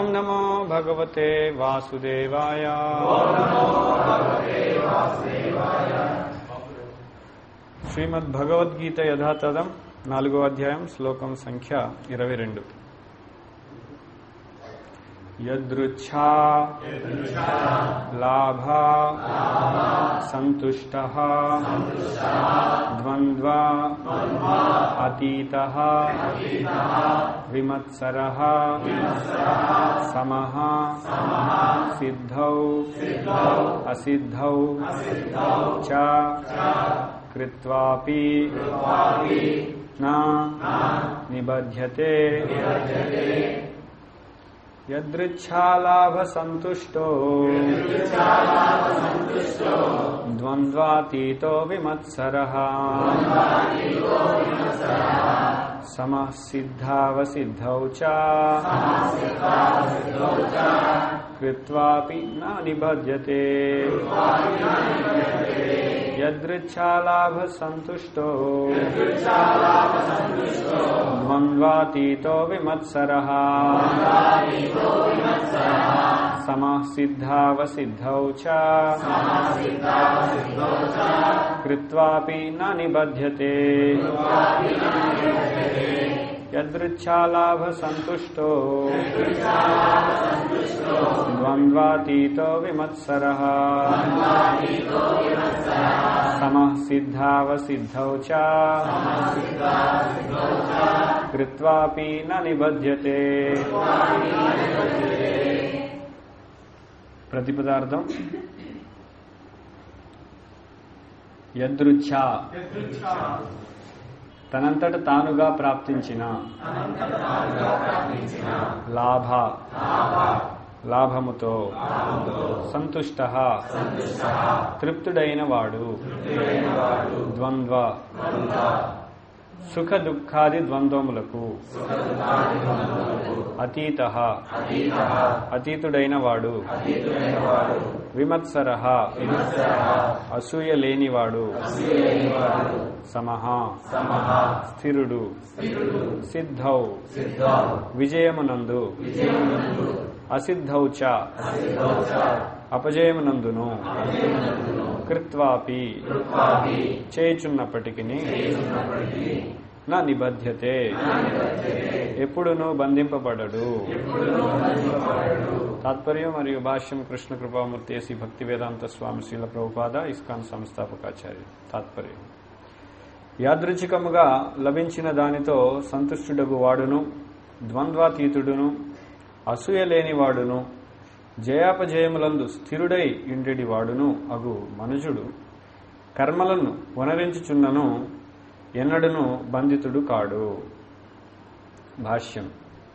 ఓం నమో భగవతే వాసుదేవాయ శ్రీమద్ భగవద్గీత యథాతథం నాలుగో అధ్యాయం శ్లోకం సంఖ్య ఇరవై రెండు యదృచ్ఛా లాభ సంతుష్ట ద్వంద్వ అతీత విమత్సర సమ సిద్ధౌ అసిద్ధౌ చ కృత్వాపి నా నిబధ్యతే యదృచ్ఛాలాభ సంతుష్టో ద్వంద్వాతీతో విమత్సర సమసిద్ధావసిద్ధౌ చ కృత్వాపి నా నిబధ్యతే యదృచ్ఛాలాభ సంతుష్టో ద్వంద్వాతీతో విమత్సర సమసిద్ధావసిద్ధౌ చ కృత్వాపి న నిబధ్యతే యదృచ్ఛాలాభ సంతుష్టో ద్వంద్వాతీతో విమత్సర సమసిద్ధావసిద్ధౌ చ కృత్వాపి న నిబధ్యతే ప్రతిపదార్థం యదృచ్ఛ తనంతట తానుగా ప్రాప్తించిన లాభ లాభముతో సంతుష్ట తృప్తుడైన వాడు ద్వంద్వ సుఖ దుఃఖాది ద్వంద్వములకు అతీత అతీతుడైన వాడు విమత్సర అసూయ లేనివాడు సమహ స్థిరుడు సిద్ధౌ విజయమునందు అసిద్ధౌ చ అపజయమునందును కృత్వాపి చేయుచున్నప్పటికీ నా నిబధ్యతే ఎప్పుడునూ బంధింపబడడు తాత్పర్యం మరియు భాష్యం కృష్ణ కృపామూర్తి శ్రీ భక్తి వేదాంత స్వామి శ్రీల ప్రభుపాద ఇస్కాన్ సంస్థాపకాచార్య తాత్పర్యం యాదృచ్ఛికముగా లభించిన దానితో సంతుష్టుడగు వాడును ద్వంద్వాతీతుడును అసూయ లేనివాడును జయాపజయములందు స్థిరుడై ఇండెడి వాడును అగు మనుజుడు కర్మలను వనరించుచున్నను ఎన్నడను బంధితుడు కాడు భాష్యం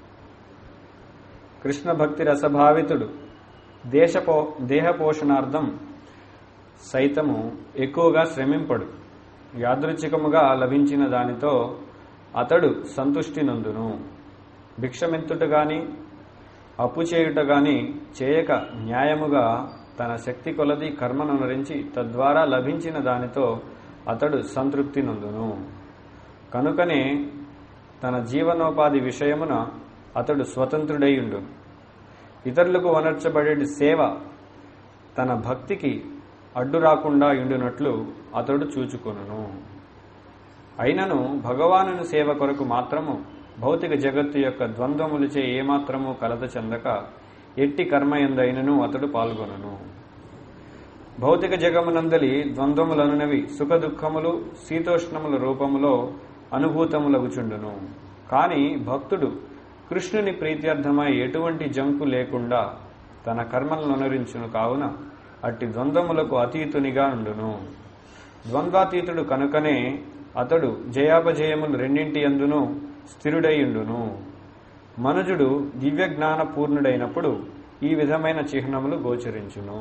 కృష్ణ భక్తి రసభావితుడు దేశపో దేహపోషణార్థం సైతము ఎక్కువగా శ్రమింపడు యాదృచ్ఛికముగా లభించిన దానితో అతడు సంతుష్టి నందును భిక్షమెంతుట గాని అప్పు చేయుట గాని చేయక న్యాయముగా తన శక్తి కొలది కర్మను నరించి తద్వారా లభించిన దానితో అతడు సంతృప్తి నందును కనుకనే తన జీవనోపాధి విషయమున అతడు స్వతంత్రుడైయుండు ఇతరులకు వనర్చబడే సేవ తన భక్తికి అడ్డు రాకుండా ఇండునట్లు అతడు చూచుకొనును అయినను భగవానుని సేవ కొరకు మాత్రము భౌతిక జగత్తు యొక్క ద్వంద్వములచే ఏమాత్రము కలత చెందక ఎట్టి కర్మయందైనను అతడు పాల్గొనను భౌతిక జగమునందలి ద్వంద్వములనునవి సుఖ దుఃఖములు శీతోష్ణముల రూపములో అనుభూతములగుచుండును కాని భక్తుడు కృష్ణుని ప్రీత్యర్థమై ఎటువంటి జంకు లేకుండా తన కర్మలను అనురించును కావున అట్టి ద్వంద్వములకు అతీతునిగా ఉండును ద్వంద్వాతీతుడు కనుకనే అతడు జయాపజయములు రెండింటి అందును స్థిరుడైయుండును మనుజుడు దివ్య జ్ఞాన పూర్ణుడైనప్పుడు ఈ విధమైన చిహ్నములు గోచరించును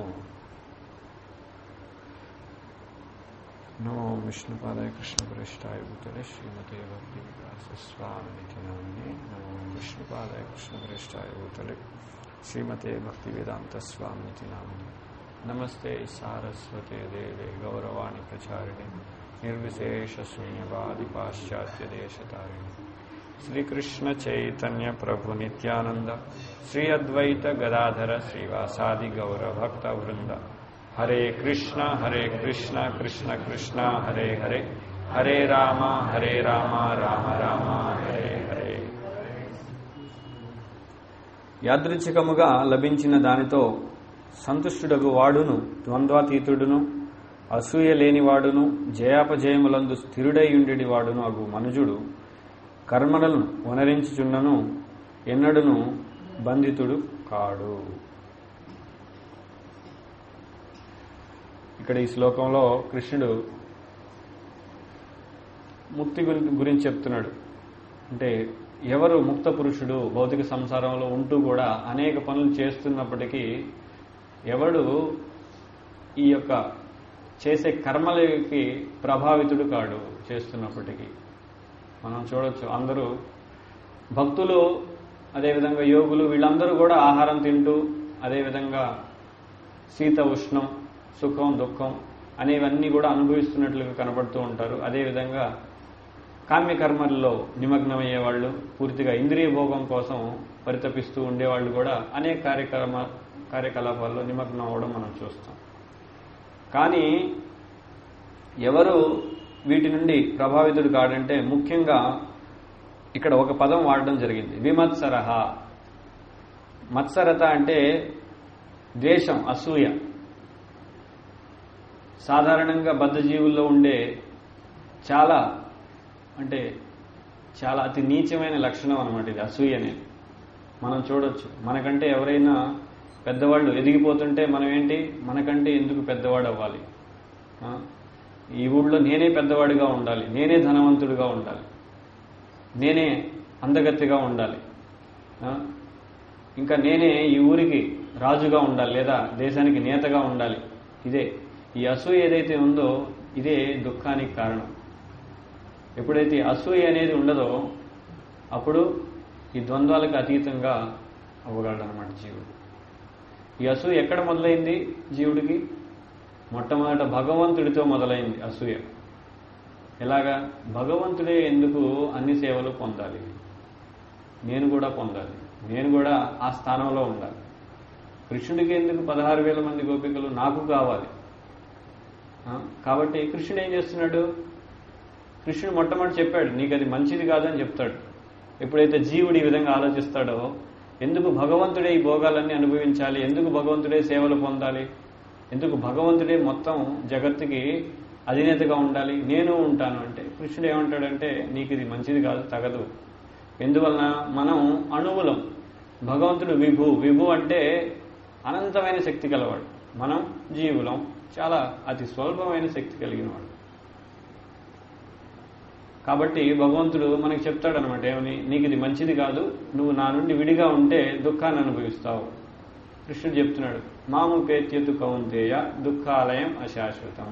నమో విష్ణుపాదాయ కృష్ణ ప్రేష్టాయ భూతలే శ్రీమతే భక్తి వికాస స్వామికి నామిని నమో విష్ణుపాదాయ కృష్ణ ప్రేష్టాయ భూతలే శ్రీమతే భక్తి వేదాంత స్వామికి నామిని నమస్తే సారస్వతే దేవే గౌరవాణి ప్రచారిణి నిర్విశేష శూన్యవాది పాశ్చాత్య దేశతారిణి శ్రీకృష్ణ చైతన్య ప్రభు నిత్యానంద శ్రీ అద్వైత గదాధర శ్రీవాసాది గౌర భక్త వృంద హరే కృష్ణ హరే కృష్ణ కృష్ణ కృష్ణ హరే హరే హరే రామ హరే రామ రామ రామ హరే హరే యాదృచ్ఛికముగా లభించిన దానితో సంతుష్టుడగు వాడును ద్వంద్వాతీతుడును అసూయ లేనివాడును జయాపజయములందు స్థిరుడైయుండెడి వాడును అగు మనుజుడు కర్మలను వనరించుచున్నను ఎన్నడును బంధితుడు కాడు ఇక్కడ ఈ శ్లోకంలో కృష్ణుడు ముక్తి గురి- గురించి చెప్తున్నాడు అంటే ఎవరు ముక్త పురుషుడు భౌతిక సంసారంలో ఉంటూ కూడా అనేక పనులు చేస్తున్నప్పటికీ ఎవడు ఈ యొక్క చేసే కర్మలకి ప్రభావితుడు కాడు చేస్తున్నప్పటికీ మనం చూడొచ్చు అందరూ భక్తులు అదేవిధంగా యోగులు వీళ్ళందరూ కూడా ఆహారం తింటూ అదేవిధంగా శీత ఉష్ణం సుఖం దుఃఖం అనేవన్నీ కూడా అనుభవిస్తున్నట్లుగా కనబడుతూ ఉంటారు అదేవిధంగా కామ్యకర్మల్లో నిమగ్నమయ్యే వాళ్ళు పూర్తిగా ఇంద్రియ భోగం కోసం పరితపిస్తూ ఉండేవాళ్ళు కూడా అనేక కార్యక్రమ కార్యకలాపాల్లో నిమగ్నం అవ్వడం మనం చూస్తాం కానీ ఎవరు వీటి నుండి ప్రభావితుడు కాడంటే ముఖ్యంగా ఇక్కడ ఒక పదం వాడడం జరిగింది విమత్సరహ మత్సరత అంటే ద్వేషం అసూయ సాధారణంగా బద్ధజీవుల్లో ఉండే చాలా అంటే చాలా అతి నీచమైన లక్షణం అనమాట ఇది అసూయ అనేది మనం చూడొచ్చు మనకంటే ఎవరైనా పెద్దవాళ్ళు ఎదిగిపోతుంటే మనం ఏంటి మనకంటే ఎందుకు పెద్దవాడు అవ్వాలి ఆ? ఈ ఊళ్ళో నేనే పెద్దవాడిగా ఉండాలి నేనే ధనవంతుడిగా ఉండాలి నేనే అందగత్తిగా ఉండాలి ఆ? ఇంకా నేనే ఈ ఊరికి రాజుగా ఉండాలి లేదా దేశానికి నేతగా ఉండాలి ఇదే ఈ అసూయ ఏదైతే ఉందో ఇదే దుఃఖానికి కారణం ఎప్పుడైతే ఈ అసూయ అనేది ఉండదో అప్పుడు ఈ ద్వంద్వాలకు అతీతంగా అవ్వగలడు అనమాట జీవుడు ఈ అసూయ ఎక్కడ మొదలైంది జీవుడికి మొట్టమొదట భగవంతుడితో మొదలైంది అసూయ ఎలాగా భగవంతుడే ఎందుకు అన్ని సేవలు పొందాలి నేను కూడా పొందాలి నేను కూడా ఆ స్థానంలో ఉండాలి కృష్ణుడికి ఎందుకు పదహారు వేల మంది గోపికలు నాకు కావాలి ఆ, కాబట్టి కృష్ణుడు ఏం చేస్తున్నాడు కృష్ణుడు మొట్టమొదటి చెప్పాడు నీకు అది మంచిది కాదని చెప్తాడు ఎప్పుడైతే జీవుడు ఈ విధంగా ఆలోచిస్తాడో ఎందుకు భగవంతుడే ఈ భోగాలన్నీ అనుభవించాలి ఎందుకు భగవంతుడే సేవలు పొందాలి ఎందుకు భగవంతుడే మొత్తం జగత్తుకి అధినేతగా ఉండాలి నేను ఉంటాను అంటే కృష్ణుడు ఏమంటాడంటే నీకు ఇది మంచిది కాదు తగదు ఎందువలన మనం అణువులం భగవంతుడు విభు విభు అంటే అనంతమైన శక్తి గలవాడు మనం జీవులం చాలా అతి స్వల్పమైన శక్తి కలిగిన వాడు కాబట్టి భగవంతుడు మనకి చెప్తాడనమాట ఏమని నీకు ఇది మంచిది కాదు నువ్వు నా నుండి విడిగా ఉంటే దుఃఖాన్ని అనుభవిస్తావు కృష్ణుడు చెప్తున్నాడు మాము పేత్యతు కౌంతేయ దుఃఖాలయం అశాశ్వతం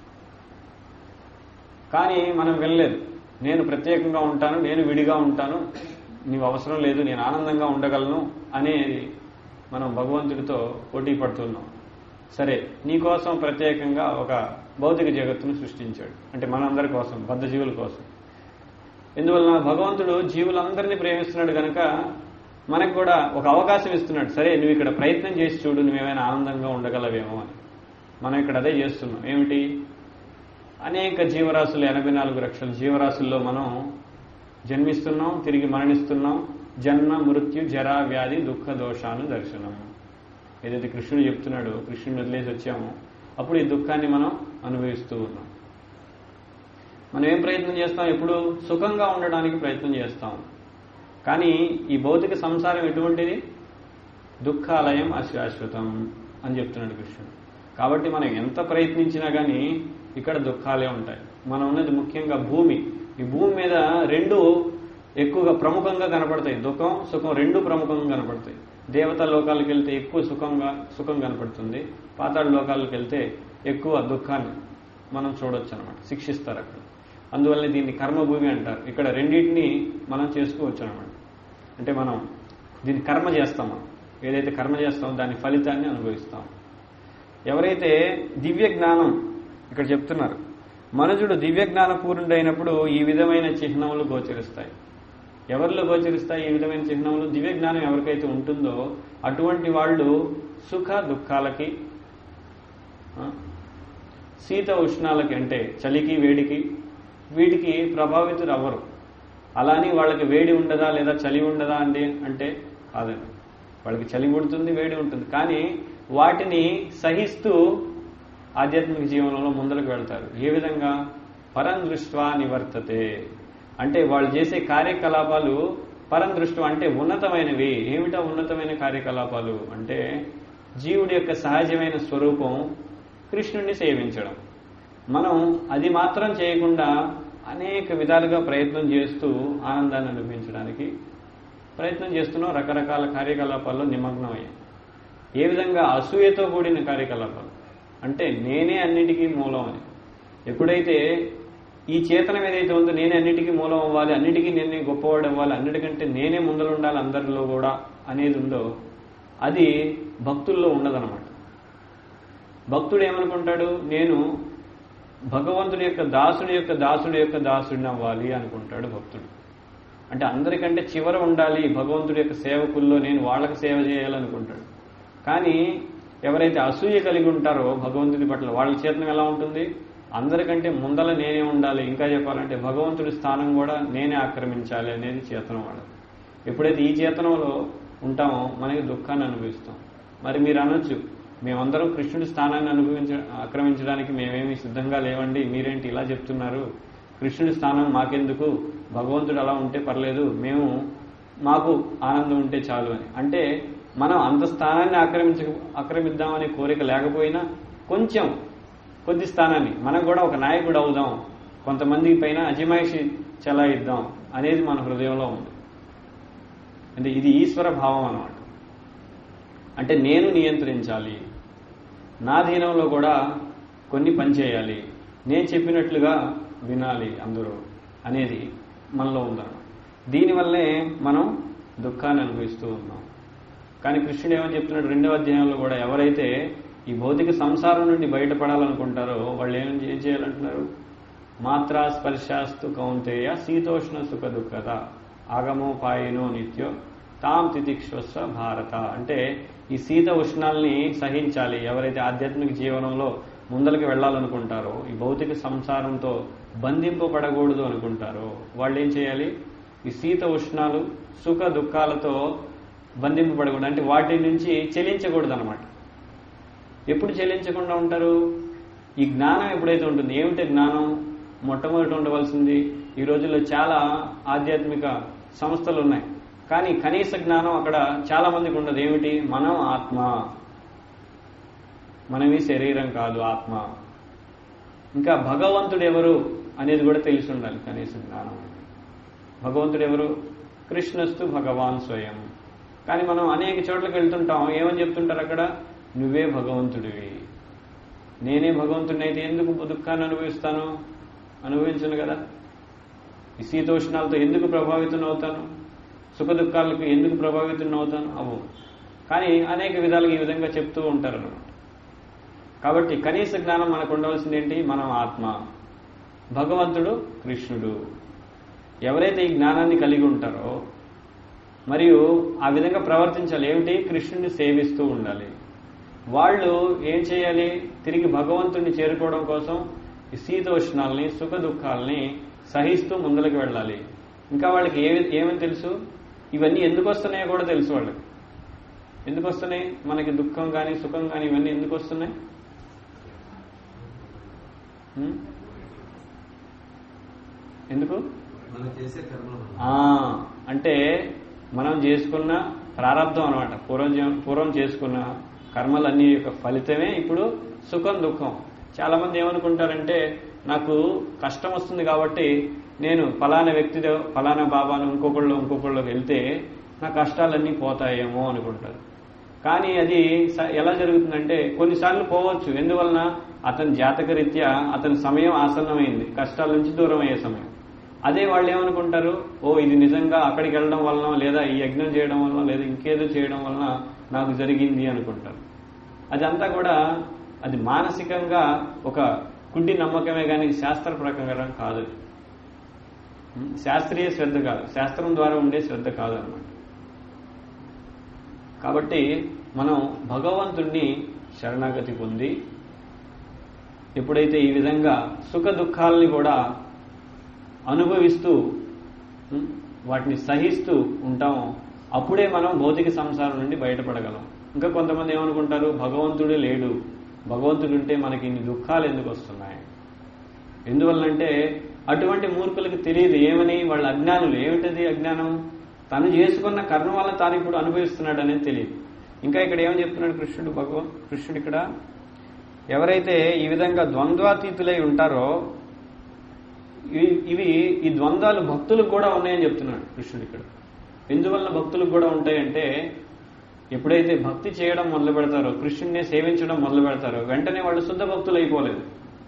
కానీ మనం వెళ్ళలేదు నేను ప్రత్యేకంగా ఉంటాను నేను విడిగా ఉంటాను నీవు అవసరం లేదు నేను ఆనందంగా ఉండగలను అనేది మనం భగవంతుడితో పోటీ పడుతున్నాం సరే నీకోసం ప్రత్యేకంగా ఒక భౌతిక జగత్తును సృష్టించాడు అంటే మనందరి కోసం బద్ధజీవుల కోసం ఎందువలన భగవంతుడు జీవులందరినీ ప్రేమిస్తున్నాడు కనుక మనకు కూడా ఒక అవకాశం ఇస్తున్నాడు సరే నువ్వు ఇక్కడ ప్రయత్నం చేసి చూడు నువ్వేమైనా ఆనందంగా ఉండగలవేమో అని మనం ఇక్కడ అదే చేస్తున్నాం ఏమిటి అనేక జీవరాశులు ఎనభై నాలుగు లక్షల జీవరాశుల్లో మనం జన్మిస్తున్నాం తిరిగి మరణిస్తున్నాం జన్మ మృత్యు జరా వ్యాధి దుఃఖ దోషాను దర్శనం ఏదైతే కృష్ణుడు చెప్తున్నాడో కృష్ణుని వదిలేసి వచ్చామో అప్పుడు ఈ దుఃఖాన్ని మనం అనుభవిస్తూ ఉన్నాం మనం ఏం ప్రయత్నం చేస్తాం ఎప్పుడు సుఖంగా ఉండడానికి ప్రయత్నం చేస్తాం కానీ ఈ భౌతిక సంసారం ఎటువంటిది దుఃఖాలయం అశాశ్వతం అని చెప్తున్నాడు కృష్ణుడు కాబట్టి మనం ఎంత ప్రయత్నించినా కానీ ఇక్కడ దుఃఖాలే ఉంటాయి మనం ఉన్నది ముఖ్యంగా భూమి ఈ భూమి మీద రెండు ఎక్కువగా ప్రముఖంగా కనపడతాయి దుఃఖం సుఖం రెండు ప్రముఖంగా కనపడతాయి దేవతా లోకాలకు వెళ్తే ఎక్కువ సుఖంగా సుఖం కనపడుతుంది పాతాళ లోకాలకు వెళ్తే ఎక్కువ దుఃఖాన్ని మనం చూడొచ్చు అనమాట శిక్షిస్తారు అక్కడ అందువల్ల దీన్ని కర్మభూమి అంటారు ఇక్కడ రెండింటిని మనం చేసుకోవచ్చు అనమాట అంటే మనం దీన్ని కర్మ చేస్తాం మనం ఏదైతే కర్మ చేస్తామో దాని ఫలితాన్ని అనుభవిస్తాం ఎవరైతే దివ్య జ్ఞానం ఇక్కడ చెప్తున్నారు మనుజుడు దివ్య జ్ఞాన పూర్ణుడైనప్పుడు ఈ విధమైన చిహ్నములు గోచరిస్తాయి ఎవరిలో గోచరిస్తాయి ఈ విధమైన చిహ్నములు దివ్య జ్ఞానం ఎవరికైతే ఉంటుందో అటువంటి వాళ్ళు సుఖ దుఃఖాలకి ఆ, శీత ఉష్ణాలకి అంటే చలికి వేడికి వీటికి ప్రభావితులు అవ్వరు అలాని వాళ్ళకి వేడి ఉండదా లేదా చలి ఉండదా అండి అంటే కాదండి వాళ్ళకి చలి పుడుతుంది వేడి ఉంటుంది కానీ వాటిని సహిస్తూ ఆధ్యాత్మిక జీవనంలో ముందరకు వెళ్తారు ఏ విధంగా పరం దృష్ట్వా నివర్తతే అంటే వాళ్ళు చేసే కార్యకలాపాలు పరం దృష్టి అంటే ఉన్నతమైనవి ఏమిటా ఉన్నతమైన కార్యకలాపాలు అంటే జీవుడి యొక్క సహజమైన స్వరూపం కృష్ణుడిని సేవించడం మనం అది మాత్రం చేయకుండా అనేక విధాలుగా ప్రయత్నం చేస్తూ ఆనందాన్ని అనుభవించడానికి ప్రయత్నం చేస్తున్నాం రకరకాల కార్యకలాపాల్లో నిమగ్నమయ్యాం ఏ విధంగా అసూయతో కూడిన కార్యకలాపాలు అంటే నేనే అన్నిటికీ మూలం అని ఎప్పుడైతే ఈ చేతనం ఏదైతే ఉందో నేనే అన్నిటికీ మూలం అవ్వాలి అన్నిటికీ నేనే గొప్పవాడు అవ్వాలి అన్నిటికంటే నేనే ముందర ఉండాలి అందరిలో కూడా అనేది ఉందో అది భక్తుల్లో ఉండదన్నమాట భక్తుడు ఏమనుకుంటాడు నేను భగవంతుడి యొక్క దాసుడి యొక్క దాసుడి యొక్క దాసుడిని అవ్వాలి అనుకుంటాడు భక్తుడు అంటే అందరికంటే చివర ఉండాలి భగవంతుడి యొక్క సేవకుల్లో నేను వాళ్ళకి సేవ చేయాలనుకుంటాడు కానీ ఎవరైతే అసూయ కలిగి ఉంటారో భగవంతుడి పట్ల వాళ్ళ చేతనం ఎలా ఉంటుంది అందరికంటే ముందల నేనే ఉండాలి ఇంకా చెప్పాలంటే భగవంతుడి స్థానం కూడా నేనే ఆక్రమించాలి అనేది చేతనం వాళ్ళది ఎప్పుడైతే ఈ చేతనంలో ఉంటామో మనకి దుఃఖాన్ని అనుభవిస్తాం మరి మీరు అనొచ్చు మేమందరం కృష్ణుడి స్థానాన్ని అనుభవించ ఆక్రమించడానికి మేమేమి సిద్ధంగా లేవండి మీరేంటి ఇలా చెప్తున్నారు కృష్ణుడి స్థానం మాకెందుకు భగవంతుడు అలా ఉంటే పర్లేదు మేము మాకు ఆనందం ఉంటే చాలు అని అంటే మనం అంత స్థానాన్ని ఆక్రమించ ఆక్రమిద్దామనే కోరిక లేకపోయినా కొంచెం కొద్ది స్థానాన్ని మనం కూడా ఒక నాయకుడు అవుదాం కొంతమంది పైన అజమాయిషి చెలాయిద్దాం అనేది మన హృదయంలో ఉంది అంటే ఇది ఈశ్వర భావం అన్నమాట అంటే నేను నియంత్రించాలి నా దీనంలో కూడా కొన్ని పనిచేయాలి నేను చెప్పినట్లుగా వినాలి అందరూ అనేది మనలో ఉందన్నమాట దీనివల్లే మనం దుఃఖాన్ని అనుభవిస్తూ ఉన్నాం కానీ కృష్ణుడు ఏమని చెప్తున్నాడు రెండవ అధ్యాయంలో కూడా ఎవరైతే ఈ భౌతిక సంసారం నుండి బయటపడాలనుకుంటారో వాళ్ళు ఏం ఏం చేయాలంటున్నారు మాత్రా స్పర్శాస్తు కౌంతేయ శీతోష్ణ సుఖ దుఃఖత ఆగమోపాయనో నిత్యో తాం తితిక్ష్వస్వ భారత అంటే ఈ శీత ఉష్ణాల్ని సహించాలి ఎవరైతే ఆధ్యాత్మిక జీవనంలో ముందలకి వెళ్ళాలనుకుంటారో ఈ భౌతిక సంసారంతో బంధింపబడకూడదు అనుకుంటారో వాళ్ళు ఏం చేయాలి ఈ శీత ఉష్ణాలు సుఖ దుఃఖాలతో బంధింపబడకూడదు అంటే వాటి నుంచి చెలించకూడదు అనమాట ఎప్పుడు చెల్లించకుండా ఉంటారు ఈ జ్ఞానం ఎప్పుడైతే ఉంటుంది ఏమిటి జ్ఞానం మొట్టమొదటి ఉండవలసింది ఈ రోజుల్లో చాలా ఆధ్యాత్మిక సంస్థలు ఉన్నాయి కానీ కనీస జ్ఞానం అక్కడ చాలా మందికి ఉండదు ఏమిటి మనం ఆత్మ మనమి శరీరం కాదు ఆత్మ ఇంకా భగవంతుడు ఎవరు అనేది కూడా తెలిసి ఉండాలి కనీస జ్ఞానం భగవంతుడు ఎవరు కృష్ణస్తు భగవాన్ స్వయం కానీ మనం అనేక చోట్లకి వెళ్తుంటాం ఏమని చెప్తుంటారు అక్కడ నువ్వే భగవంతుడివి నేనే భగవంతుడిని అయితే ఎందుకు దుఃఖాన్ని అనుభవిస్తాను అనుభవించను కదా ఈ శీతోష్ణాలతో ఎందుకు ప్రభావితం అవుతాను సుఖ దుఃఖాలకు ఎందుకు ప్రభావితం అవుతాను అవు కానీ అనేక విధాలుగా ఈ విధంగా చెప్తూ ఉంటారు అన్నమాట కాబట్టి కనీస జ్ఞానం మనకు ఉండవలసింది ఏంటి మనం ఆత్మ భగవంతుడు కృష్ణుడు ఎవరైతే ఈ జ్ఞానాన్ని కలిగి ఉంటారో మరియు ఆ విధంగా ప్రవర్తించాలి ఏమిటి కృష్ణుడిని సేవిస్తూ ఉండాలి వాళ్ళు ఏం చేయాలి తిరిగి భగవంతుడిని చేరుకోవడం కోసం ఈ శీతోష్ణాలని సుఖ దుఃఖాలని సహిస్తూ ముందరికి వెళ్ళాలి ఇంకా వాళ్ళకి ఏ ఏమని తెలుసు ఇవన్నీ ఎందుకు వస్తున్నాయో కూడా తెలుసు వాళ్ళకి ఎందుకు వస్తున్నాయి మనకి దుఃఖం కానీ సుఖం కానీ ఇవన్నీ ఎందుకు వస్తున్నాయి ఉం? ఎందుకు మనం చేసే కర్మల వల్ల. ఆ, అంటే మనం చేసుకున్న ప్రారంధం అనమాట పూర్వం జీ- పూర్వం చేసుకున్న కర్మలన్నీ యొక్క ఫలితమే ఇప్పుడు సుఖం దుఃఖం చాలా మంది ఏమనుకుంటారంటే నాకు కష్టం వస్తుంది కాబట్టి నేను ఫలానా వ్యక్తితో ఫలానా బాబాను ఇంకొకళ్ళు ఇంకొకళ్ళు వెళ్తే నా కష్టాలన్నీ పోతాయేమో అనుకుంటారు కానీ అది స- ఎలా జరుగుతుందంటే కొన్నిసార్లు పోవచ్చు ఎందువలన అతని జాతకరీత్యా అతని సమయం ఆసన్నమైంది కష్టాల నుంచి దూరం అయ్యే సమయం అదే వాళ్ళు ఏమనుకుంటారు ఓ ఇది నిజంగా అక్కడికి వెళ్ళడం వలన లేదా ఈ యజ్ఞం చేయడం వలన లేదా ఇంకేదో చేయడం వలన నాకు జరిగింది అనుకుంటారు అదంతా కూడా అది మానసికంగా ఒక గుడ్డి నమ్మకమే కానీ శాస్త్ర ప్రకారం కాదు ఉం? శాస్త్రీయ శ్రద్ధ కాదు శాస్త్రం ద్వారా ఉండే శ్రద్ధ కాదు అనమాట కాబట్టి మనం భగవంతుణ్ణి శరణాగతి పొంది ఎప్పుడైతే ఈ విధంగా సుఖ దుఃఖాలని కూడా అనుభవిస్తూ ఉం, వాటిని సహిస్తూ ఉంటామో అప్పుడే మనం భౌతిక సంసారం నుండి బయటపడగలం ఇంకా కొంతమంది ఏమనుకుంటారు భగవంతుడే లేడు భగవంతుడు ఉంటే మనకి ఇన్ని దుఃఖాలు ఎందుకు వస్తున్నాయి ఎందువల్లంటే అటువంటి మూర్ఖులకు తెలియదు ఏమని వాళ్ళ అజ్ఞానులు ఏమిటది అజ్ఞానం తను చేసుకున్న కర్మ వల్ల తాను ఇప్పుడు అనుభవిస్తున్నాడు అనేది తెలియదు ఇంకా ఇక్కడ ఏమని చెప్తున్నాడు కృష్ణుడు భగవ కృష్ణుడు ఇక్కడ ఎవరైతే ఈ విధంగా ద్వంద్వాతీతులై ఉంటారో ఇవి- ఇవి ఈ ద్వంద్వాలు భక్తులకు కూడా ఉన్నాయని చెప్తున్నాడు కృష్ణుడు ఇక్కడ ఎందువల్ల భక్తులకు కూడా ఉంటాయంటే ఎప్పుడైతే భక్తి చేయడం మొదలు పెడతారో కృష్ణుడిని సేవించడం మొదలు పెడతారో వెంటనే వాళ్ళు శుద్ధ భక్తులు అయిపోలేదు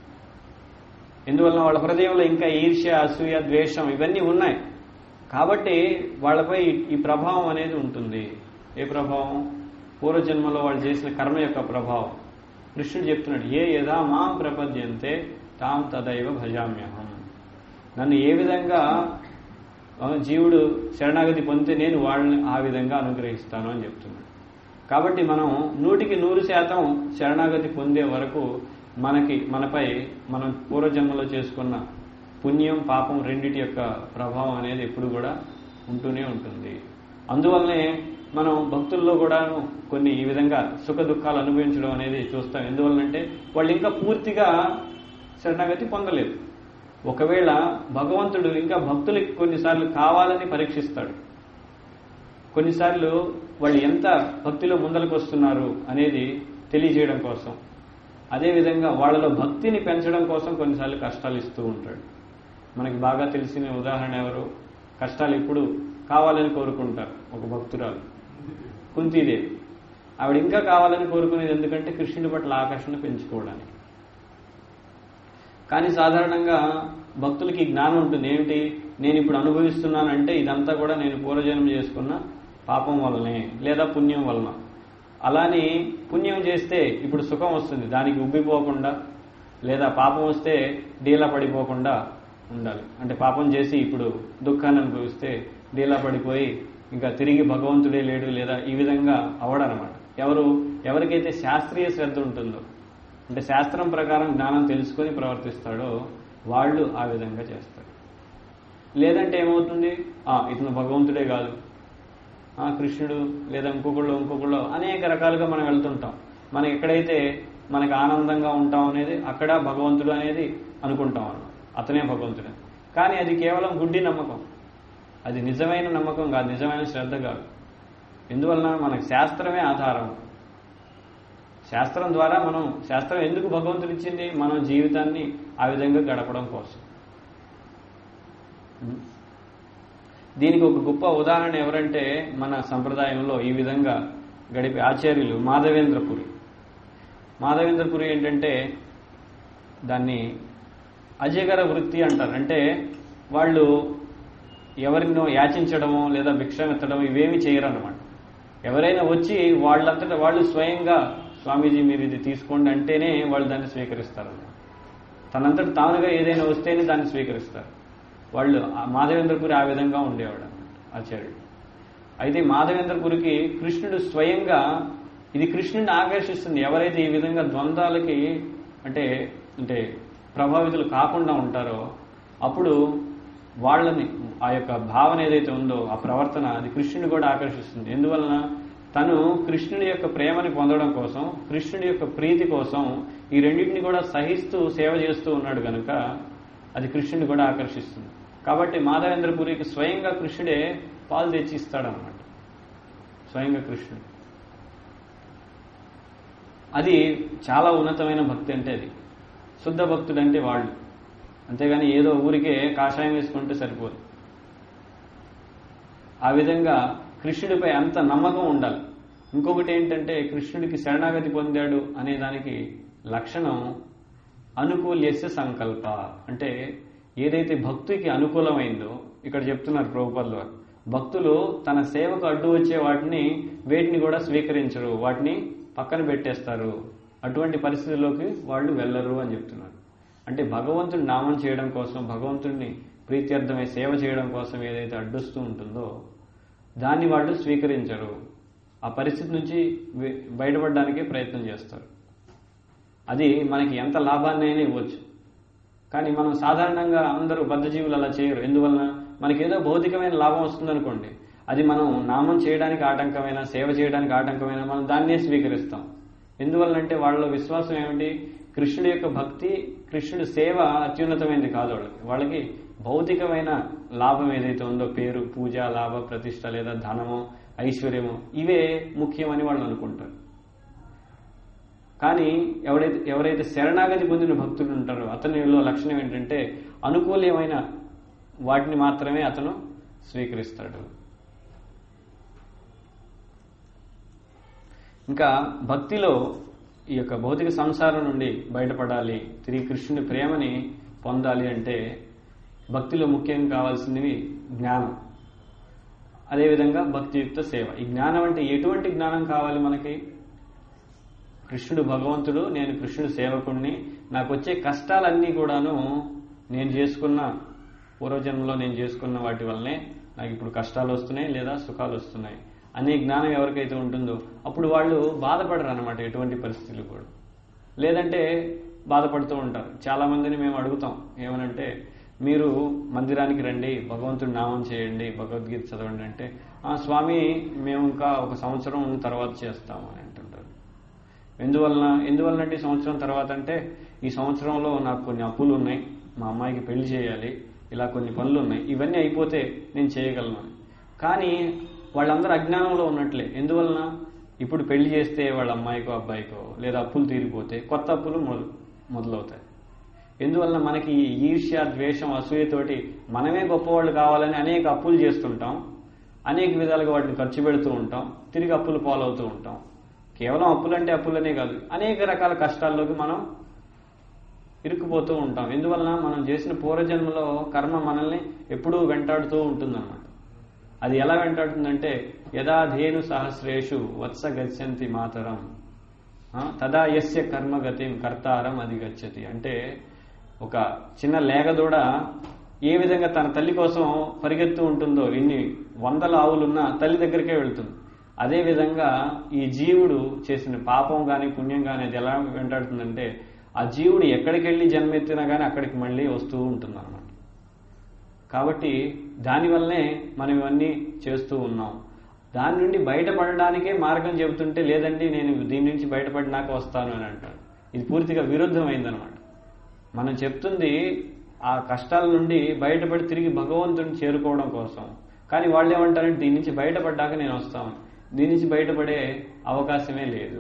ఎందువల్ల వాళ్ళ హృదయంలో ఇంకా ఈర్ష్య అసూయ ద్వేషం ఇవన్నీ ఉన్నాయి కాబట్టి వాళ్ళపై ఈ- ఈ ప్రభావం అనేది ఉంటుంది ఏ ప్రభావం పూర్వజన్మలో వాళ్ళు చేసిన కర్మ యొక్క ప్రభావం కృష్ణుడు చెప్తున్నాడు ఏ యథా మాం ప్రపద్యంతే తాం తదైవ భజామ్యహం నన్ను ఏ విధంగా ఆ, జీవుడు శరణాగతి పొందితే నేను వాళ్ళని ఆ విధంగా అనుగ్రహిస్తాను అని చెప్తున్నాడు కాబట్టి మనం నూటికి నూరు శాతం శరణాగతి పొందే వరకు మనకి మనపై మనం పూర్వజన్మలో చేసుకున్న పుణ్యం పాపం రెండిటి యొక్క ప్రభావం అనేది ఎప్పుడు కూడా ఉంటూనే ఉంటుంది అందువల్లనే మనం భక్తుల్లో కూడా కొన్ని ఈ విధంగా సుఖ దుఃఖాలు అనుభవించడం అనేది చూస్తాం ఎందువల్లంటే వాళ్ళు ఇంకా పూర్తిగా శరణాగతి పొందలేదు ఒకవేళ భగవంతుడు ఇంకా భక్తులకి కొన్నిసార్లు కావాలని పరీక్షిస్తాడు కొన్నిసార్లు వాళ్ళు ఎంత భక్తిలో ముందరకు వస్తున్నారు అనేది తెలియజేయడం కోసం అదేవిధంగా వాళ్ళలో భక్తిని పెంచడం కోసం కొన్నిసార్లు కష్టాలు ఇస్తూ ఉంటాడు మనకి బాగా తెలిసిన ఉదాహరణ ఎవరు కష్టాలు ఎప్పుడు కావాలని కోరుకుంటారు ఒక భక్తురాలు కుంతీదేవి ఆవిడ ఇంకా కావాలని కోరుకునేది ఎందుకంటే కృష్ణుడి పట్ల ఆకర్షణ పెంచుకోవడానికి కానీ సాధారణంగా భక్తులకి జ్ఞానం ఉంటుంది ఏమిటి నేను ఇప్పుడు అనుభవిస్తున్నానంటే ఇదంతా కూడా నేను పూర్వజన్మ చేసుకున్న పాపం వల్లనే లేదా పుణ్యం వలన అలాని పుణ్యం చేస్తే ఇప్పుడు సుఖం వస్తుంది దానికి ఉబ్బిపోకుండా లేదా పాపం వస్తే డీలా పడిపోకుండా ఉండాలి అంటే పాపం చేసి ఇప్పుడు దుఃఖాన్ని అనుభవిస్తే డీలా పడిపోయి ఇంకా తిరిగి భగవంతుడే లేడు లేదా ఈ విధంగా అవడనమాట ఎవరు ఎవరికైతే శాస్త్రీయ శ్రద్ధ ఉంటుందో అంటే శాస్త్రం ప్రకారం జ్ఞానం తెలుసుకొని ప్రవర్తిస్తాడో వాళ్ళు ఆ విధంగా చేస్తారు లేదంటే ఏమవుతుంది ఆ ఇతను భగవంతుడే కాదు ఆ కృష్ణుడు లేదా ఇంకొకళ్ళు ఇంకొకళ్ళు అనేక రకాలుగా మనం వెళ్తుంటాం మనం ఎక్కడైతే మనకు ఆనందంగా ఉంటాం అనేది అక్కడ భగవంతుడు అనేది అనుకుంటాం అన్నమాట అతనే భగవంతుడే కానీ అది కేవలం గుడ్డి నమ్మకం అది నిజమైన నమ్మకం కాదు నిజమైన శ్రద్ధ కాదు ఎందువలన మనకు శాస్త్రమే ఆధారం శాస్త్రం ద్వారా మనం శాస్త్రం ఎందుకు భగవంతుడు ఇచ్చింది మనం జీవితాన్ని ఆ విధంగా గడపడం కోసం దీనికి ఒక గొప్ప ఉదాహరణ ఎవరంటే మన సంప్రదాయంలో ఈ విధంగా గడిపే ఆచార్యులు మాధవేంద్రపురి మాధవేంద్రపురి ఏంటంటే దాన్ని అజగర వృత్తి అంటారు అంటే వాళ్ళు ఎవరినో యాచించడమో లేదా భిక్షం ఎత్తడం ఇవేమి చేయరు అనమాట ఎవరైనా వచ్చి వాళ్ళంతటా వాళ్ళు స్వయంగా స్వామీజీ మీరు ఇది తీసుకోండి అంటేనే వాళ్ళు దాన్ని స్వీకరిస్తారు తనంతట తానుగా ఏదైనా వస్తేనే దాన్ని స్వీకరిస్తారు వాళ్ళు ఆ మాధవేంద్రపురి ఆ విధంగా ఉండేవాడు అన్నమాట ఆచార్యుడు అయితే మాధవేంద్రపురికి కృష్ణుడు స్వయంగా ఇది కృష్ణుడిని ఆకర్షిస్తుంది ఎవరైతే ఈ విధంగా ద్వంద్వాలకి అంటే అంటే ప్రభావితులు కాకుండా ఉంటారో అప్పుడు వాళ్ళని ఆ యొక్క భావన ఏదైతే ఉందో ఆ ప్రవర్తన అది కృష్ణుని కూడా ఆకర్షిస్తుంది ఎందువలన తను కృష్ణుడి యొక్క ప్రేమని పొందడం కోసం కృష్ణుడి యొక్క ప్రీతి కోసం ఈ రెండింటిని కూడా సహిస్తూ సేవ చేస్తూ ఉన్నాడు కనుక అది కృష్ణుని కూడా ఆకర్షిస్తుంది కాబట్టి మాధవేంద్రపురికి స్వయంగా కృష్ణుడే పాలు తెచ్చి ఇస్తాడనమాట స్వయంగా కృష్ణుడు అది చాలా ఉన్నతమైన భక్తి అంటే అది శుద్ధ భక్తుడు అంటే వాళ్ళు అంతేగాని ఏదో ఊరికే కాషాయం వేసుకుంటే సరిపోదు ఆ విధంగా కృష్ణుడిపై అంత నమ్మకం ఉండాలి ఇంకొకటి ఏంటంటే కృష్ణుడికి శరణాగతి పొందాడు అనే దానికి లక్షణం అనుకూల్యస్య సంకల్ప అంటే ఏదైతే భక్తికి అనుకూలమైందో ఇక్కడ చెప్తున్నారు ప్రభుపదులు వారు భక్తులు తన సేవకు అడ్డు వచ్చే వాటిని వేటిని కూడా స్వీకరించరు వాటిని పక్కన పెట్టేస్తారు అటువంటి పరిస్థితుల్లోకి వాళ్ళు వెళ్ళరు అని చెప్తున్నారు అంటే భగవంతుని నామం చేయడం కోసం భగవంతుడిని ప్రీత్యర్థమై సేవ చేయడం కోసం ఏదైతే అడ్డుస్తూ ఉంటుందో దాన్ని వాళ్ళు స్వీకరించరు ఆ పరిస్థితి నుంచి వి- బయటపడడానికే ప్రయత్నం చేస్తారు అది మనకి ఎంత లాభాన్ని అయినా ఇవ్వచ్చు కానీ మనం సాధారణంగా అందరూ బద్ధజీవులు అలా చేయరు ఎందువలన మనకేదో భౌతికమైన లాభం వస్తుందనుకోండి అది మనం నామం చేయడానికి ఆటంకమైన సేవ చేయడానికి ఆటంకమైన మనం దాన్నే స్వీకరిస్తాం ఎందువలనంటే వాళ్ళలో విశ్వాసం ఏమిటి కృష్ణుడి యొక్క భక్తి కృష్ణుడి సేవ అత్యున్నతమైనది కాదు వాళ్ళకి వాళ్ళకి భౌతికమైన లాభం ఏదైతే ఉందో పేరు పూజ లాభ ప్రతిష్ట లేదా ధనము ఐశ్వర్యము ఇవే ముఖ్యమని వాళ్ళు అనుకుంటారు కానీ ఎవడైతే ఎవరైతే శరణాగతి పొందిన భక్తులు ఉంటారో అతనిలో లక్షణం ఏంటంటే అనుకూలమైన వాటిని మాత్రమే అతను స్వీకరిస్తాడు ఇంకా భక్తిలో ఈ యొక్క భౌతిక సంసారం నుండి బయటపడాలి తిరిగి కృష్ణుని ప్రేమని పొందాలి అంటే భక్తిలో ముఖ్యంగా కావాల్సినవి జ్ఞానం అదేవిధంగా భక్తియుక్త సేవ ఈ జ్ఞానం అంటే ఎటువంటి జ్ఞానం కావాలి మనకి కృష్ణుడు భగవంతుడు నేను కృష్ణుడు సేవకుణ్ణి నాకు వచ్చే కష్టాలన్నీ కూడాను నేను చేసుకున్న పూర్వజన్మలో నేను చేసుకున్న వాటి వల్లనే నాకు ఇప్పుడు కష్టాలు వస్తున్నాయి లేదా సుఖాలు వస్తున్నాయి అనే జ్ఞానం ఎవరికైతే ఉంటుందో అప్పుడు వాళ్ళు బాధపడరు అనమాట ఎటువంటి పరిస్థితులు కూడా లేదంటే బాధపడుతూ ఉంటారు చాలా మందిని మేము అడుగుతాం ఏమనంటే మీరు మందిరానికి రండి భగవంతుడి నామం చేయండి భగవద్గీత చదవండి అంటే "ఆ, స్వామి మేము ఇంకా ఒక సంవత్సరం తర్వాత చేస్తాము అని అంటుంటారు ఎందువలన ఎందువలనంటే ఈ సంవత్సరం తర్వాత అంటే ఈ సంవత్సరంలో నాకు కొన్ని అప్పులు ఉన్నాయి మా అమ్మాయికి పెళ్లి చేయాలి ఇలా కొన్ని పనులు ఉన్నాయి ఇవన్నీ అయిపోతే నేను చేయగలను అని. కానీ వాళ్ళందరూ అజ్ఞానంలో ఉన్నట్లే ఎందువలన ఇప్పుడు పెళ్లి చేస్తే వాళ్ళ అమ్మాయికో అబ్బాయికో లేదా అప్పులు తీరిపోతే కొత్త అప్పులు మొదలు మొదలవుతాయి ఎందువలన మనకి ఈ ఈర్ష్య ద్వేషం అసూయతోటి మనమే గొప్పవాళ్ళు కావాలని అనేక అప్పులు చేస్తుంటాం అనేక విధాలుగా వాటిని ఖర్చు పెడుతూ ఉంటాం తిరిగి అప్పులు పాలవుతూ ఉంటాం కేవలం అప్పులంటే అప్పులనే కాదు అనేక రకాల కష్టాల్లోకి మనం ఇరుక్కుపోతూ ఉంటాం ఎందువలన మనం చేసిన పూర్వజన్మలో కర్మ మనల్ని ఎప్పుడూ వెంటాడుతూ ఉంటుందన్నమాట అది ఎలా వెంటాడుతుందంటే యథా ధేను సహస్రేషు వత్స గచ్చంతి మాతరం ఆ, తదా యస్య కర్మగతి కర్తారం అది గచ్చతి అంటే ఒక చిన్న లేగదూడ ఏ విధంగా తన తల్లి కోసం పరిగెత్తు ఉంటుందో ఇన్ని వందల ఆవులున్నా తల్లి దగ్గరికే వెళ్తుంది అదే విధంగా ఈ జీవుడు చేసిన పాపం గాని పుణ్యం గాని అది ఎలా వెంటాడుతుందంటే ఆ జీవుడు ఎక్కడికి వెళ్ళి జన్మెత్తినా గానీ అక్కడికి మళ్ళీ వస్తూ ఉంటుంది కాబట్టి దానివల్లనే మనం ఇవన్నీ చేస్తూ ఉన్నాం దాని నుండి బయటపడడానికే మార్గం చెబుతుంటే లేదండి నేను దీని నుంచి బయటపడినాక వస్తాను అని అంటాడు ఇది పూర్తిగా విరుద్ధమైందనమాట మనం చెప్తుంది ఆ కష్టాల నుండి బయటపడి తిరిగి భగవంతుని చేరుకోవడం కోసం కానీ వాళ్ళు ఏమంటారంటే దీని నుంచి బయటపడ్డాక నేను వస్తాను దీని నుంచి బయటపడే అవకాశమే లేదు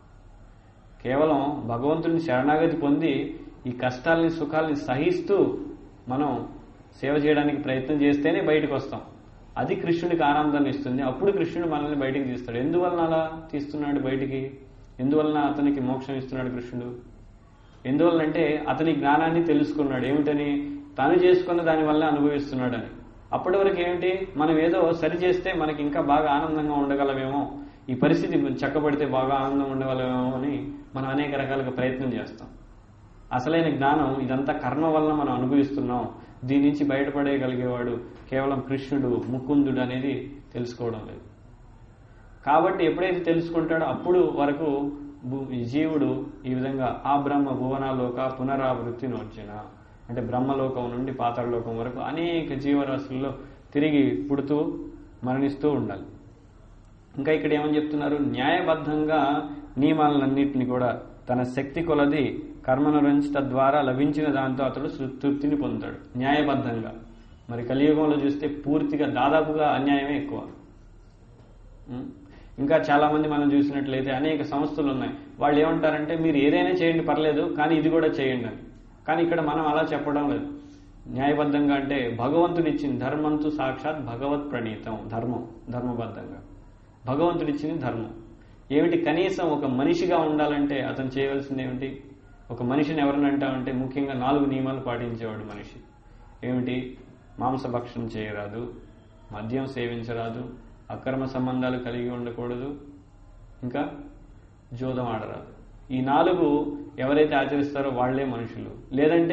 కేవలం భగవంతుని శరణాగతి పొంది ఈ కష్టాలని సుఖాలని సహిస్తూ మనం సేవ చేయడానికి ప్రయత్నం చేస్తేనే బయటకు వస్తాం అది కృష్ణుడికి ఆనందాన్ని ఇస్తుంది అప్పుడు కృష్ణుడు మనల్ని బయటికి తీస్తాడు ఎందువలన అలా తీస్తున్నాడు బయటికి ఎందువలన అతనికి మోక్షం ఇస్తున్నాడు కృష్ణుడు ఎందువలనంటే అతని జ్ఞానాన్ని తెలుసుకున్నాడు ఏమిటని తాను చేసుకున్న దాని వల్ల అనుభవిస్తున్నాడని అప్పటి వరకు ఏమిటి మనం ఏదో సరి చేస్తే మనకి ఇంకా బాగా ఆనందంగా ఉండగలమేమో ఈ పరిస్థితి చక్కబడితే బాగా ఆనందంగా ఉండగలమేమో అని మనం అనేక రకాలుగా ప్రయత్నం చేస్తాం అసలైన జ్ఞానం ఇదంతా కర్మ వల్ల మనం అనుభవిస్తున్నాం దీని నుంచి బయటపడేయగలిగేవాడు కేవలం కృష్ణుడు ముకుందుడు అనేది తెలుసుకోవడం లేదు కాబట్టి ఎప్పుడైతే తెలుసుకుంటాడో అప్పుడు వరకు భూ- ఈ జీవుడు ఈ విధంగా ఆ బ్రహ్మ భువనాలోక పునరావృత్తి నోర్చిన అంటే బ్రహ్మలోకం నుండి పాతాళలోకం వరకు అనేక జీవరాశుల్లో తిరిగి పుడుతూ మరణిస్తూ ఉండాలి ఇంకా ఇక్కడ ఏమని చెప్తున్నారు న్యాయబద్ధంగా నియమాలన్నింటినీ కూడా తన శక్తి కొలది కర్మను రంచి తద్వారా లభించిన దాంతో అతడు తృ- తృప్తిని పొందుతాడు న్యాయబద్ధంగా మరి కలియుగంలో చూస్తే పూర్తిగా దాదాపుగా అన్యాయమే ఎక్కువ ఉం? ఇంకా చాలా మంది మనం చూసినట్లయితే అనేక సంస్థలు ఉన్నాయి వాళ్ళు ఏమంటారంటే మీరు ఏదైనా చేయండి పర్లేదు కానీ ఇది కూడా చేయండి అని కానీ ఇక్కడ మనం అలా చెప్పడం లేదు న్యాయబద్ధంగా అంటే భగవంతుడు ఇచ్చిన ధర్మంతు సాక్షాత్ భగవత్ ప్రణీతం ధర్మం ధర్మబద్ధంగా భగవంతుడు ఇచ్చిన ధర్మం ఏమిటి కనీసం ఒక మనిషిగా ఉండాలంటే అతను చేయవలసింది ఏమిటి ఒక మనిషిని ఎవరిని అంటామంటే ముఖ్యంగా నాలుగు నియమాలు పాటించేవాడు మనిషి ఏమిటి మాంసభక్షణం చేయరాదు మద్యం సేవించరాదు అక్రమ సంబంధాలు కలిగి ఉండకూడదు ఇంకా జోదం ఆడరాదు ఈ నాలుగు ఎవరైతే ఆచరిస్తారో వాళ్లే మనుషులు లేదంటే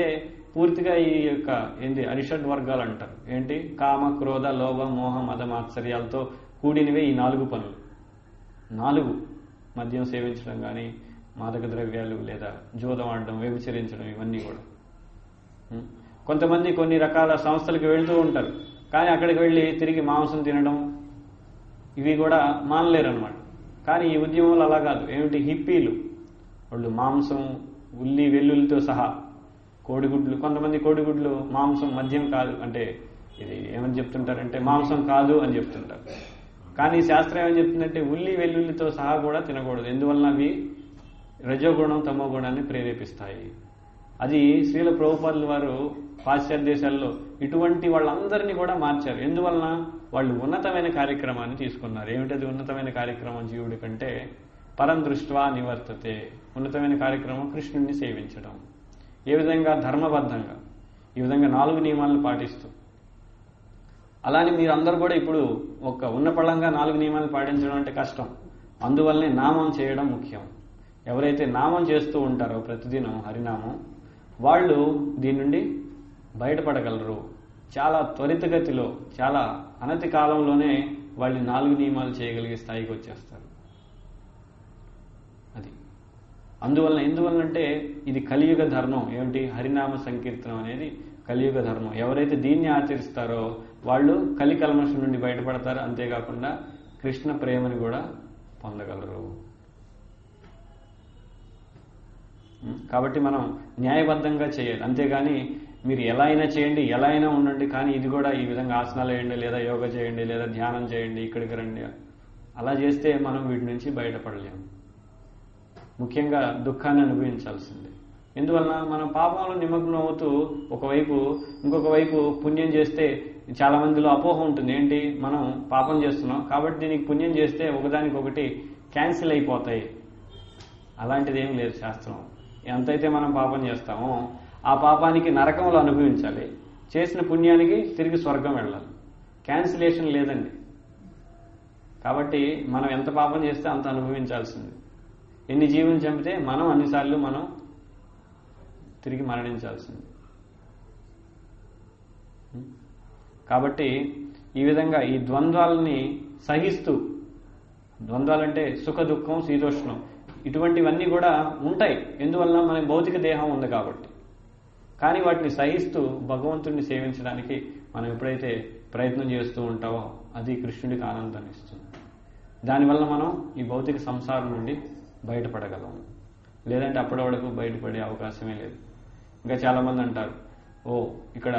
పూర్తిగా ఈ యొక్క ఏంటి అరిషడ్ వర్గాలు అంటారు ఏంటి కామ క్రోధ లోభ మోహ మద మాత్సర్యాలతో కూడినవే ఈ నాలుగు పనులు నాలుగు మద్యం సేవించడం కానీ మాదక ద్రవ్యాలు లేదా జూదం ఆడడం వ్యభిచరించడం ఇవన్నీ కూడా ఉం? కొంతమంది కొన్ని రకాల సంస్థలకు వెళ్తూ ఉంటారు కానీ అక్కడికి వెళ్ళి తిరిగి మాంసం తినడం ఇవి కూడా మానలేరు అనమాట కానీ ఈ ఉద్యమంలో అలా కాదు ఏమిటి హిప్పీలు వాళ్ళు మాంసం ఉల్లి వెల్లుల్లితో సహా కోడిగుడ్లు కొంతమంది కోడిగుడ్లు మాంసం మద్యం కాదు అంటే ఇది ఏమని చెప్తుంటారంటే మాంసం కాదు అని చెప్తుంటారు కానీ శాస్త్రం ఏమని చెప్తుందంటే ఉల్లి వెల్లుల్లితో సహా కూడా తినకూడదు ఎందువలన అవి రజోగుణం తమో గుణాన్ని ప్రేరేపిస్తాయి అది శ్రీల ప్రభుపాదుల వారు పాశ్చాత్య దేశాల్లో ఇటువంటి వాళ్ళందరినీ కూడా మార్చారు ఎందువలన వాళ్ళు ఉన్నతమైన కార్యక్రమాన్ని తీసుకున్నారు ఏమిటది ఉన్నతమైన కార్యక్రమం జీవుడి కంటే పరం దృష్ట్వా నివర్తతే ఉన్నతమైన కార్యక్రమం కృష్ణుడిని సేవించడం ఏ విధంగా ధర్మబద్ధంగా ఈ విధంగా నాలుగు నియమాలను పాటిస్తూ అలానే మీరు అందరూ కూడా ఇప్పుడు ఒక ఉన్నపళంగా నాలుగు నియమాలు పాటించడం అంటే కష్టం అందువల్లనే నామం చేయడం ముఖ్యం ఎవరైతే నామం చేస్తూ ఉంటారో ప్రతిదినం హరినామం వాళ్ళు దీని నుండి బయటపడగలరు చాలా త్వరితగతిలో చాలా అనతి కాలంలోనే వాళ్ళు నాలుగు నియమాలు చేయగలిగే స్థాయికి వచ్చేస్తారు అది అందువలన ఎందువల్లంటే ఇది కలియుగ ధర్మం ఏమిటి హరినామ సంకీర్తనం అనేది కలియుగ ధర్మం ఎవరైతే దీన్ని ఆచరిస్తారో వాళ్ళు కలి కల్మషం నుండి బయటపడతారు అంతేకాకుండా కృష్ణ ప్రేమని కూడా పొందగలరు ఉం? కాబట్టి మనం న్యాయబద్ధంగా చేయాలి అంతేగాని మీరు ఎలా అయినా చేయండి ఎలా అయినా ఉండండి కానీ ఇది కూడా ఈ విధంగా ఆసనాలు వేయండి లేదా యోగా చేయండి లేదా ధ్యానం చేయండి ఇక్కడికి రండి అలా చేస్తే మనం వీటి నుంచి బయటపడలేము ముఖ్యంగా దుఃఖాన్ని అనుభవించాల్సిందే ఎందువలన మనం పాపంలో నిమగ్నం అవుతూ ఒకవైపు ఇంకొక వైపు పుణ్యం చేస్తే చాలా మందిలో అపోహ ఉంటుంది ఏంటి మనం పాపం చేస్తున్నాం కాబట్టి దీనికి పుణ్యం చేస్తే ఒకదానికొకటి క్యాన్సిల్ అయిపోతాయి అలాంటిది ఏం లేదు శాస్త్రం ఎంతైతే మనం పాపం చేస్తామో ఆ పాపానికి నరకంలో అనుభవించాలి చేసిన పుణ్యానికి తిరిగి స్వర్గం వెళ్ళాలి క్యాన్సిలేషన్ లేదండి కాబట్టి మనం ఎంత పాపం చేస్తే అంత అనుభవించాల్సింది ఎన్ని జీవులు చంపితే మనం అన్నిసార్లు మనం తిరిగి మరణించాల్సింది కాబట్టి ఈ విధంగా ఈ ద్వంద్వాలని సహిస్తూ ద్వంద్వాలంటే సుఖ దుఃఖం శీతోష్ణం ఇటువంటివన్నీ కూడా ఉంటాయి ఎందువల్ల మనకి భౌతిక దేహం ఉంది కాబట్టి కానీ వాటిని సహిస్తూ భగవంతుడిని సేవించడానికి మనం ఎప్పుడైతే ప్రయత్నం చేస్తూ ఉంటామో అది కృష్ణుడికి ఆనందాన్ని ఇస్తుంది దానివల్ల మనం ఈ భౌతిక సంసారం నుండి బయటపడగలం లేదంటే అప్పటి వరకు బయటపడే అవకాశమే లేదు ఇంకా చాలా మంది అంటారు ఓ ఇక్కడ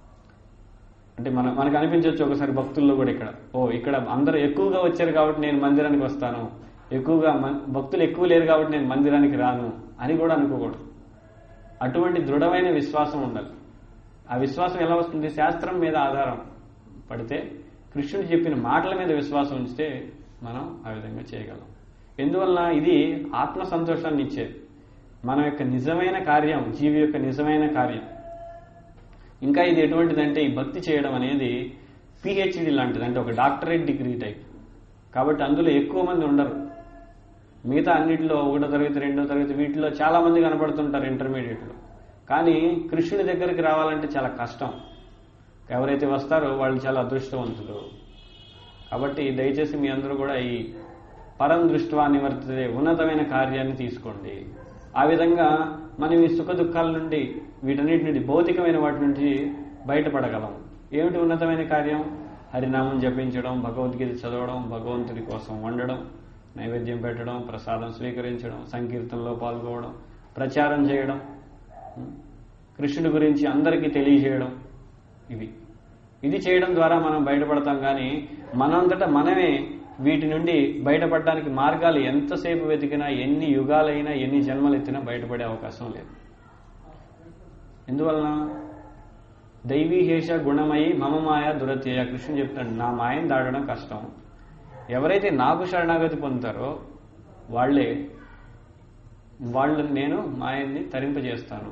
అంటే మన మనకు అనిపించవచ్చు ఒకసారి భక్తుల్లో కూడా ఇక్కడ ఓ ఇక్కడ అందరూ ఎక్కువగా వచ్చారు కాబట్టి నేను మందిరానికి వస్తాను ఎక్కువగా మన్- భక్తులు ఎక్కువ లేరు కాబట్టి నేను మందిరానికి రాను అని కూడా అనుకోకూడదు అటువంటి దృఢమైన విశ్వాసం ఉండాలి ఆ విశ్వాసం ఎలా వస్తుంది శాస్త్రం మీద ఆధారం పడితే కృష్ణుడు చెప్పిన మాటల మీద విశ్వాసం ఉంచితే మనం ఆ విధంగా చేయగలం ఎందువల్ల ఇది ఆత్మ సంతోషాన్ని ఇచ్చేది మన యొక్క నిజమైన కార్యం జీవి యొక్క నిజమైన కార్యం ఇంకా ఇది ఎటువంటిదంటే ఈ భక్తి చేయడం అనేది పిహెచ్డి లాంటిది అంటే ఒక డాక్టరేట్ డిగ్రీ టైప్ కాబట్టి అందులో ఎక్కువ మంది ఉండరు మిగతా అన్నిటిలో ఒకటో తరగతి రెండో తరగతి వీటిలో చాలా మంది కనపడుతుంటారు ఇంటర్మీడియట్లో కానీ కృష్ణుడి దగ్గరికి రావాలంటే చాలా కష్టం ఎవరైతే వస్తారో వాళ్ళు చాలా అదృష్టవంతులు కాబట్టి దయచేసి మీ అందరూ కూడా ఈ పరం దృష్ట్వా నివర్తితే ఉన్నతమైన కార్యాన్ని తీసుకోండి ఆ విధంగా మనం ఈ సుఖ దుఃఖాల నుండి వీటన్నిటి నుండి భౌతికమైన వాటి నుంచి బయటపడగలం ఏమిటి ఉన్నతమైన కార్యం హరినామం జపించడం భగవద్గీత చదవడం భగవంతుడి కోసం వండడం నైవేద్యం పెట్టడం ప్రసాదం స్వీకరించడం సంకీర్తనలో పాల్గొనడం ప్రచారం చేయడం ఉం? కృష్ణుడి గురించి అందరికీ తెలియజేయడం ఇవి ఇది చేయడం ద్వారా మనం బయటపడతాం కానీ మనంతటా మనమే వీటి నుండి బయటపడడానికి మార్గాలు ఎంతసేపు వెతికినా ఎన్ని యుగాలైనా ఎన్ని జన్మలు ఎత్తినా బయటపడే అవకాశం లేదు ఎందువలన దైవీహేష గుణమయి మమ మాయ దురత్యయ కృష్ణుడు చెప్తాడు నా మాయను దాటడం కష్టం ఎవరైతే నాకు శరణాగతి పొందుతారో వాళ్ళే వాళ్ళని నేను మాయన్ని తరింపజేస్తాను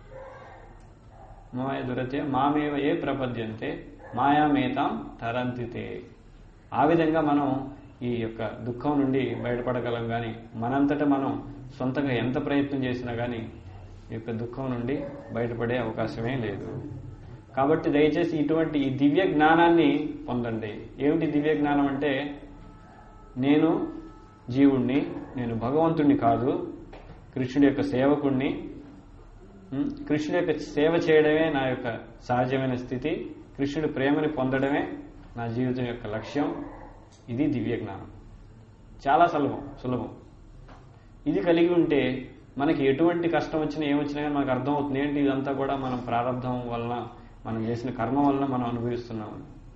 మాయ దురత్య మామేవ ఏ ప్రపద్యంతే మాయామేతాం తరంతితే ఆ విధంగా మనం ఈ యొక్క దుఃఖం నుండి బయటపడగలం కానీ మనంతటా మనం సొంతంగా ఎంత ప్రయత్నం చేసినా కానీ ఈ యొక్క దుఃఖం నుండి బయటపడే అవకాశమే లేదు కాబట్టి దయచేసి ఇటువంటి ఈ దివ్య జ్ఞానాన్ని పొందండి ఏమిటి దివ్య జ్ఞానం అంటే నేను జీవుణ్ణి నేను భగవంతుణ్ణి కాదు కృష్ణుడి యొక్క సేవకుణ్ణి ఉం? కృష్ణుడి యొక్క సేవ చేయడమే నా యొక్క సహజమైన స్థితి కృష్ణుడి ప్రేమని పొందడమే నా జీవితం యొక్క లక్ష్యం ఇది దివ్య జ్ఞానం చాలా సులభం సులభం ఇది కలిగి ఉంటే మనకి ఎటువంటి కష్టం వచ్చినా ఏమొచ్చినా కానీ మనకు అర్థమవుతుంది ఏంటి ఇదంతా కూడా మనం ప్రారంధం వలన మనం చేసిన కర్మ వలన మనం అనుభవిస్తున్నాం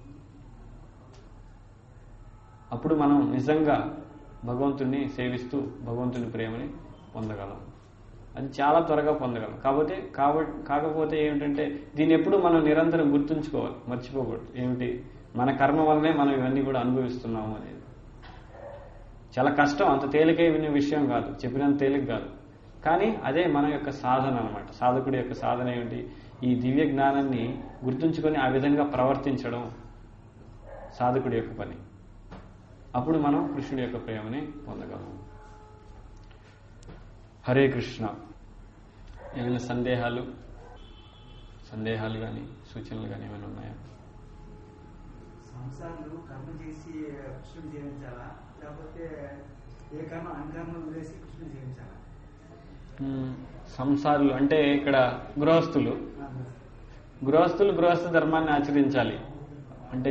అప్పుడు మనం నిజంగా భగవంతుణ్ణి సేవిస్తూ భగవంతుని ప్రేమని పొందగలం అది చాలా త్వరగా పొందగలం కాబట్టి కాబ- కాకపోతే ఏమిటంటే దీన్ని ఎప్పుడు మనం నిరంతరం గుర్తుంచుకోవాలి మర్చిపోకూడదు ఏమిటి మన కర్మ వల్లనే మనం ఇవన్నీ కూడా అనుభవిస్తున్నాము అనేది చాలా కష్టం అంత తేలికైన విషయం కాదు చెప్పినంత తేలిక కాదు కానీ అదే మన యొక్క సాధన అన్నమాట సాధకుడి యొక్క సాధన ఏమిటి ఈ దివ్య జ్ఞానాన్ని గుర్తుంచుకొని ఆ విధంగా ప్రవర్తించడం సాధకుడి యొక్క పని అప్పుడు మనం కృష్ణుడి యొక్క ప్రేమని పొందగలం హరే కృష్ణ ఏమైనా సందేహాలు సందేహాలు కానీ సూచనలు కానీ ఏమైనా ఉన్నాయా సంసారాలు కర్మ చేసి కృష్ణుని జీవించాలా లేకపోతే ఏ కర్మ అన్కర్మ వదిలేసి కృష్ణుని జీవించాలా మ్మ్. సంసారులు అంటే ఇక్కడ గృహస్థులు గృహస్థులు గృహస్థ ధర్మాన్ని ఆచరించాలి అంటే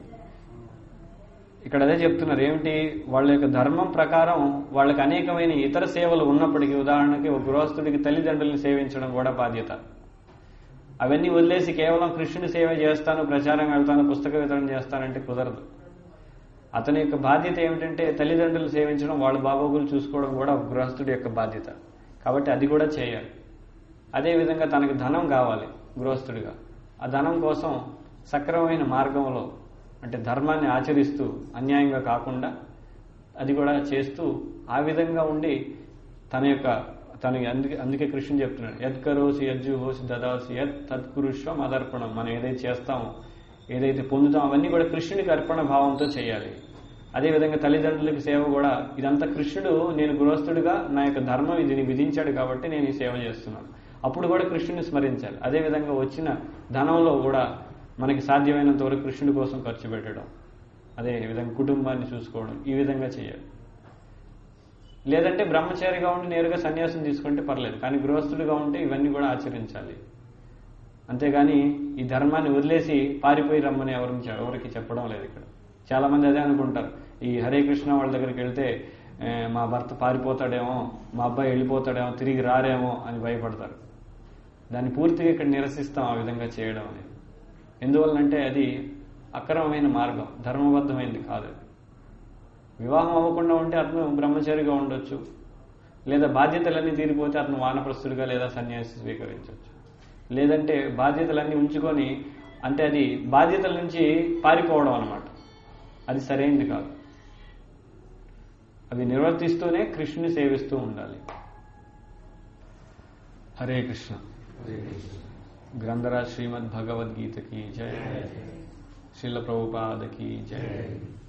ఇక్కడ అదే చెప్తున్నారు ఏమిటి వాళ్ళ యొక్క ధర్మం ప్రకారం వాళ్ళకి అనేకమైన ఇతర సేవలు ఉన్నప్పటికీ ఉదాహరణకి ఒక గృహస్థుడికి తల్లిదండ్రులను సేవించడం కూడా బాధ్యత అవన్నీ వదిలేసి కేవలం కృష్ణుని సేవ చేస్తాను ప్రచారం వెళ్తాను పుస్తక వితరణ చేస్తానంటే కుదరదు అతని యొక్క బాధ్యత ఏమిటంటే తల్లిదండ్రులు సేవించడం వాళ్ళ బాగోగులు చూసుకోవడం కూడా ఒక గృహస్థుడి యొక్క బాధ్యత కాబట్టి అది కూడా చేయాలి అదేవిధంగా తనకు ధనం కావాలి గృహస్థుడిగా ఆ ధనం కోసం సక్రమమైన మార్గంలో అంటే ధర్మాన్ని ఆచరిస్తూ అన్యాయంగా కాకుండా అది కూడా చేస్తూ ఆ విధంగా ఉండి తన యొక్క తనకి అందుకే అందుకే కృష్ణుడు చెప్తున్నాడు యద్ కరోసి యజ్జు హోసి దదాసి యత్ తత్పురుషం అదర్పణం మనం ఏదైతే చేస్తామో ఏదైతే పొందుతామో అవన్నీ కూడా కృష్ణుడికి అర్పణ భావంతో చేయాలి అదేవిధంగా తల్లిదండ్రులకి సేవ కూడా ఇదంతా కృష్ణుడు నేను గృహస్థుడిగా నా యొక్క ధర్మం ఇది విధించాడు కాబట్టి నేను ఈ సేవ చేస్తున్నాను అప్పుడు కూడా కృష్ణుడిని స్మరించాలి అదేవిధంగా వచ్చిన ధనంలో కూడా మనకి సాధ్యమైనంత వరకు కృష్ణుడి కోసం ఖర్చు పెట్టడం అదే విధంగా కుటుంబాన్ని చూసుకోవడం ఈ విధంగా చేయాలి లేదంటే బ్రహ్మచారిగా ఉండి నేరుగా సన్యాసం తీసుకుంటే పర్లేదు కానీ గృహస్థుడిగా ఉంటే ఇవన్నీ కూడా ఆచరించాలి అంతేగాని ఈ ధర్మాన్ని వదిలేసి పారిపోయి రమ్మని ఎవరికి ఎవరికి చెప్పడం లేదు ఇక్కడ చాలా మంది అదే అనుకుంటారు ఈ హరే కృష్ణ వాళ్ళ దగ్గరికి వెళ్తే "ఏ, మా భర్త పారిపోతాడేమో మా అబ్బాయి వెళ్ళిపోతాడేమో తిరిగి రారేమో అని భయపడతారు దాన్ని పూర్తిగా ఇక్కడ నిరసిస్తాం ఆ విధంగా చేయడం అనేది ఎందువల్లంటే అది అక్రమమైన మార్గం ధర్మబద్ధమైంది కాదు అది వివాహం అవ్వకుండా ఉంటే అతను బ్రహ్మచారిగా ఉండొచ్చు లేదా బాధ్యతలన్నీ తీరిపోతే అతను వానప్రస్తుడిగా లేదా సన్యాసి స్వీకరించవచ్చు లేదంటే బాధ్యతలన్నీ ఉంచుకొని అంటే అది బాధ్యతల నుంచి పారిపోవడం అన్నమాట అది సరైనది కాదు అవి నిర్వర్తిస్తూనే కృష్ణుని సేవిస్తూ ఉండాలి హరే కృష్ణ గ్రంథరాజ్ శ్రీమద్ భగవద్గీత की जय शिल प्रभुपाद की जय